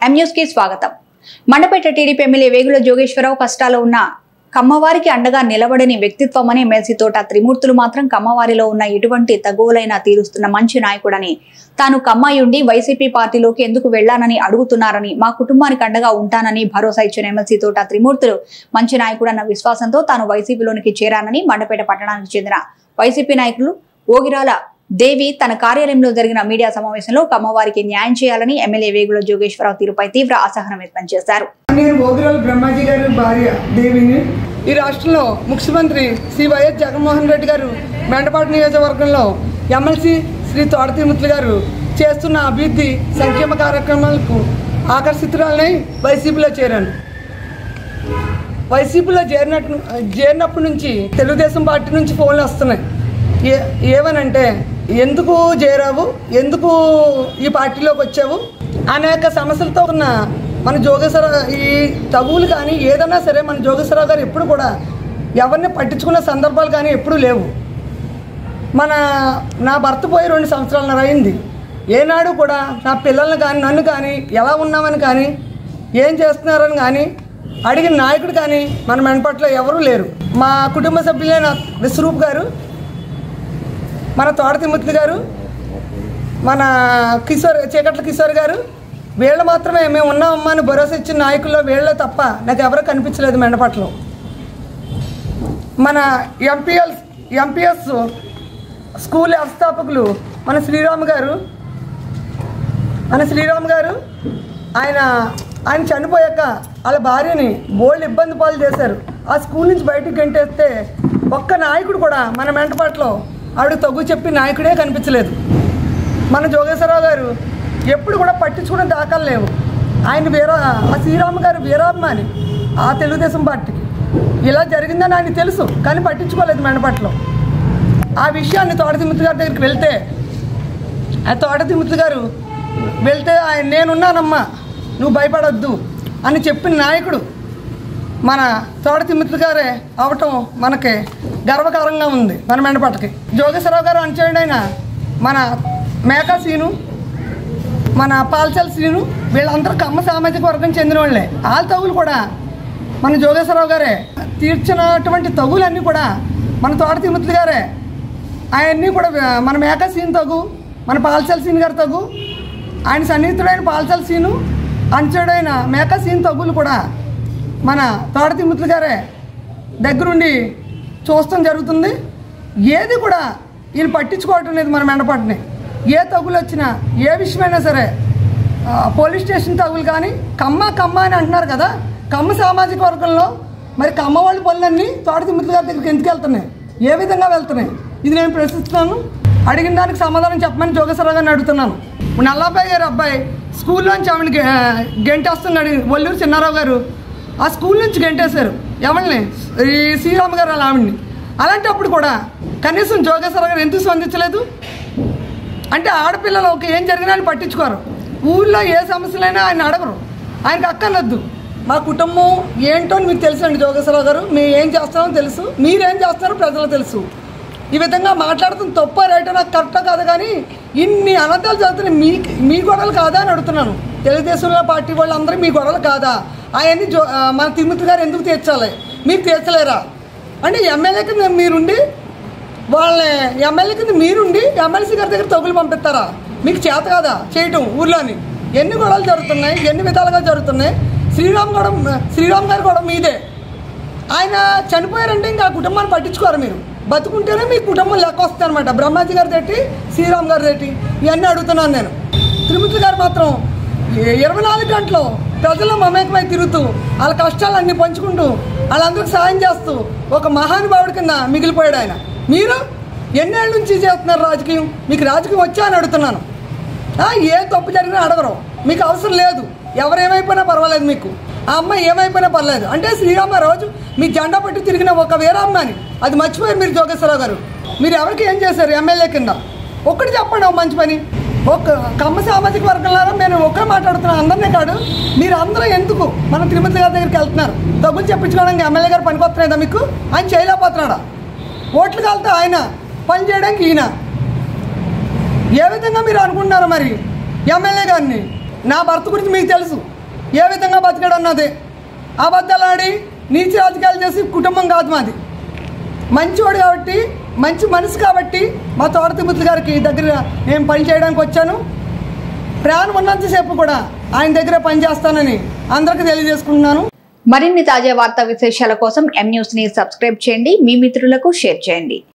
ఎం news కి స్వాగతం Mandapeta TDP MLA Vegulla Jogeswararao కష్టాల్లో ఉన్న కమ్మవారికి అండగా నిలబడని వ్యక్తిత్వమని ఎమ్మెల్సీ తోట త్రిమూర్తులు మాత్రం కమ్మవారిలో ఉన్న ఎటువంటి తగువులైనా తీరుస్తున్న మంచి నాయకుడని తాను కమ్మాయి ఉండి వైసీపీ పార్టీలోకి ఎందుకు వెళ్లానని అడుగుతున్నారని మా కుటుంబానికి అండగా ఉంటానని భరోసా ఇచ్చిన ఎమ్మెల్సీ తోట త్రిమూర్తులు మంచి నాయకుడన్న విశ్వాసంతో తాను వైసీపీలోనికి చేరానని మండపేట పట్టణానికి చెందిన వైసీపీ నాయకులు ఓగిరాల దేవి తన కార్యాలయంలో జరిగిన మీడియా సమావేశంలో కమ్మవారికి న్యాయం చేయాలని ఎమ్మెల్యే వేగుల జోగేశ్వరరావు తీరుపై తీవ్ర అసహనం వ్యక్తం చేశారు నేను భోగిరాల బ్రహ్మాజీ గారి భార్య దేవిని ఈ రాష్ట్రంలో ముఖ్యమంత్రి శ్రీ వైఎస్ జగన్మోహన్ రెడ్డి గారు మెండపాటి నియోజకవర్గంలో ఎమ్మెల్సీ శ్రీ తోట తిరుమతులు గారు చేస్తున్న అభివృద్ధి సంక్షేమ కార్యక్రమాలకు ఆకర్షితురాలని వైసీపీలో చేరాను వైసీపీలో చేరినట్టు చేరినప్పటి నుంచి తెలుగుదేశం పార్టీ నుంచి ఫోన్లు వస్తున్నాయి ఏ ఏమనంటే ఎందుకు చేరావు ఎందుకు ఈ పార్టీలోకి వచ్చావు అనేక సమస్యలతో ఉన్న మన జోగేశ్వరరావు ఈ తగువులు కానీ ఏదైనా సరే మన జోగేశ్వరరావు గారు ఎప్పుడు కూడా ఎవరిని పట్టించుకున్న సందర్భాలు కానీ ఎప్పుడూ లేవు మన నా భర్త పోయి రెండు సంవత్సరాలన్నర అయింది ఏనాడు కూడా నా పిల్లల్ని కానీ నన్ను కానీ ఎలా ఉన్నామని కానీ ఏం చేస్తున్నారని కానీ అడిగిన నాయకుడు కానీ మన మెనపట్లో ఎవరూ లేరు మా కుటుంబ సభ్యులైన విశ్వరూప్ గారు మన తోట తిమ్మతి గారు మన కిషోర్ చీకట్ల కిషోర్ గారు వీళ్ళు మాత్రమే మేము ఉన్నామమ్మా అని భరోసా ఇచ్చిన నాయకుల్లో వీళ్ళే తప్ప నాకు ఎవరూ కనిపించలేదు మెండపట్లో మన ఎంపీఎల్ ఎంపీఎస్ స్కూల్ వ్యవస్థాపకులు మన శ్రీరామ్ గారు మన శ్రీరామ్ గారు ఆయన ఆయన చనిపోయాక వాళ్ళ భార్యని బోల్డ్ ఇబ్బంది పాలు చేశారు ఆ స్కూల్ నుంచి బయటికి గంటేస్తే ఒక్క నాయకుడు కూడా మన మెంటపాట్లో ఆవిడ తగ్గు చెప్పి నాయకుడే కనిపించలేదు మన జోగేశ్వరరావు గారు ఎప్పుడు కూడా పట్టించుకునే దాఖలు లేవు ఆయన వీరా ఆ శ్రీరామ్ గారు వీరాభిమాని ఆ తెలుగుదేశం పార్టీకి ఇలా జరిగిందని ఆయన తెలుసు కానీ పట్టించుకోలేదు మెండపట్లో ఆ విషయాన్ని తోట తిమ్మతి గారి దగ్గరికి వెళ్తే ఆ తోట తిమ్మతి గారు వెళ్తే ఆయన నేనున్నానమ్మా నువ్వు భయపడొద్దు అని చెప్పిన నాయకుడు మన తోట తిమ్మతి గారే అవటం మనకి గర్వకారంగా ఉంది మన మెండపట్టకి జోగేశ్వరరావు గారు అంచేయండి మన మేకా సీను మన పాల్చల్ శ్రీను వీళ్ళందరూ కమ్మ సామాజిక వర్గం చెందిన వాళ్ళే వాళ్ళ తగులు కూడా మన జోగేశ్వరరావు గారే తీర్చినటువంటి తగులన్నీ కూడా మన తోట తిమ్మతులు గారే అవన్నీ కూడా మన మేకా సీన్ తగు మన పాల్చల్ సీన్ గారి తగు ఆయన సన్నిహితుడైన పాల్చల్ సీను అంచుడైన మేకా సీన్ తగులు కూడా మన తోట తిమ్మతులు గారే దగ్గరుండి చూస్తాం జరుగుతుంది ఏది కూడా ఈయన పట్టించుకోవటం లేదు మన మెండపాటిని ఏ తగులు వచ్చినా ఏ విషయమైనా సరే ఆ, పోలీస్ స్టేషన్ తగులు కానీ కమ్మ కమ్మ అని అంటున్నారు కదా కమ్మ సామాజిక వర్గంలో మరి కమ్మ వాళ్ళ పనులన్నీ తోట తిమ్మతులు గారి దగ్గరికి ఎందుకు వెళ్తున్నాయి ఏ విధంగా వెళ్తున్నాయి ఇది నేను ప్రశ్నిస్తున్నాను అడిగిన దానికి సమాధానం చెప్పమని జోగేశ్వరరావు గారిని అడుగుతున్నాను నల్లాబాయ్ గారు అబ్బాయి స్కూల్లోంచి ఆవిడని గె- గెంటేస్తున్నాడు ఒల్లూరు చిన్నారావు గారు ఆ స్కూల్ నుంచి గెంటేశారు ఎవరిని ఈ శ్రీరామ్ గారు వాళ్ళ ఆవిడ్ని అలాంటప్పుడు కూడా కనీసం జోగేశ్వరరావు గారు ఎందుకు స్పందించలేదు అంటే ఆడపిల్లలకి ఏం జరిగినా ఆయన పట్టించుకోరు ఊళ్ళో ఏ సమస్యలైనా ఆయన అడగరు ఆయనకు అక్కర్లొద్దు మా కుటుంబం ఏంటో అని మీకు తెలుసు అండి జోగేశ్వరరావు గారు మేము ఏం చేస్తామో తెలుసు మీరేం చేస్తారో ప్రజలకు తెలుసు ఈ విధంగా మాట్లాడుతున్న తప్ప రైటో నాకు కరెక్టో కాదు కానీ ఇన్ని అనర్థాలు జరుగుతున్నాయి మీ మీ గొడవలు కాదా అని అడుగుతున్నాను తెలుగుదేశంలో పార్టీ వాళ్ళందరూ మీ గొడవలు కాదా అవన్నీ జో ఆ, మన తిమ్మతి గారు ఎందుకు తీర్చాలి మీకు తీర్చలేరా అంటే ఎమ్మెల్యే కింద మీరుండి వాళ్ళని ఎమ్మెల్యే కింద మీరుండి ఎమ్మెల్సీ గారి దగ్గర తగులు పంపిస్తారా మీకు చేత కదా చేయటం ఊర్లోని ఎన్ని గొడవలు జరుగుతున్నాయి ఎన్ని విధాలుగా జరుగుతున్నాయి శ్రీరామ్ గొడవ శ్రీరామ్ గారు కూడా మీదే ఆయన చనిపోయారంటే ఇంకా ఆ కుటుంబాన్ని పట్టించుకోరు మీరు బతుకుంటేనే మీ కుటుంబం లెక్క వస్తుంది అనమాట బ్రహ్మాజీ గారి తేటి శ్రీరామ్ గారి తేటి ఇవన్నీ అడుగుతున్నాను నేను తిరుమతి గారు మాత్రం ఇ- ఇరవై నాలుగు గంటలు ప్రజల్లో మమేకమై తిరుగుతూ వాళ్ళ కష్టాలన్నీ పంచుకుంటూ వాళ్ళందరికీ సాయం చేస్తూ ఒక మహానుభావుడి కింద మిగిలిపోయాడు ఆయన మీరు ఎన్నేళ్ళ నుంచి చేస్తున్నారు రాజకీయం మీకు రాజకీయం వచ్చా అని అడుగుతున్నాను ఆ, ఏ తప్పు జరిగినా అడగరు మీకు అవసరం లేదు ఎవరు ఏమైపోయినా పర్వాలేదు మీకు ఆ అమ్మాయి ఏమైపోయినా పర్లేదు అంటే శ్రీరామ రోజు మీ జెండా పట్టి తిరిగిన ఒక వీరామ్మని అది మర్చిపోయారు మీరు జోగేశ్వరరావు గారు మీరు ఎవరికి ఏం చేశారు ఎమ్మెల్యే కింద ఒక్కటి చెప్పండి ఒక మంచి పని ఒక కమ్మ సామాజిక వర్గంలో నేను ఒకే మాట్లాడుతున్నాను అందరినీ కాదు మీరు అందరూ ఎందుకు మన తిరుమతి గారి దగ్గరికి వెళ్తున్నారు డబ్బులు చెప్పించుకోవడానికి ఎమ్మెల్యే గారు పనికొస్తున్నాయిదా మీకు ఆయన చేయలేకపోతున్నాడా ఓట్లు కలితే ఆయన పని చేయడానికి ఈయన ఏ విధంగా మీరు అనుకుంటున్నారు మరి ఎమ్మెల్యే గారిని నా భర్త గురించి మీకు తెలుసు ఏ విధంగా బతికాడు అన్నది అబద్ధాలు ఆడి నీచి రాజకీయాలు చేసి కుటుంబం కాదు మాది మంచివాడు కాబట్టి మంచి మనిషి కాబట్టి మా తోట తిమ్మతులు గారికి దగ్గర నేను పని చేయడానికి వచ్చాను ప్రాణం ఉన్నంతసేపు కూడా ఆయన దగ్గర పని చేస్తానని అందరికీ తెలియజేసుకుంటున్నాను మరిన్ని తాజా వార్తా విశేషాల కోసం ఎం న్యూస్ ని సబ్స్క్రైబ్ చేయండి మీ మిత్రులకు షేర్ చేయండి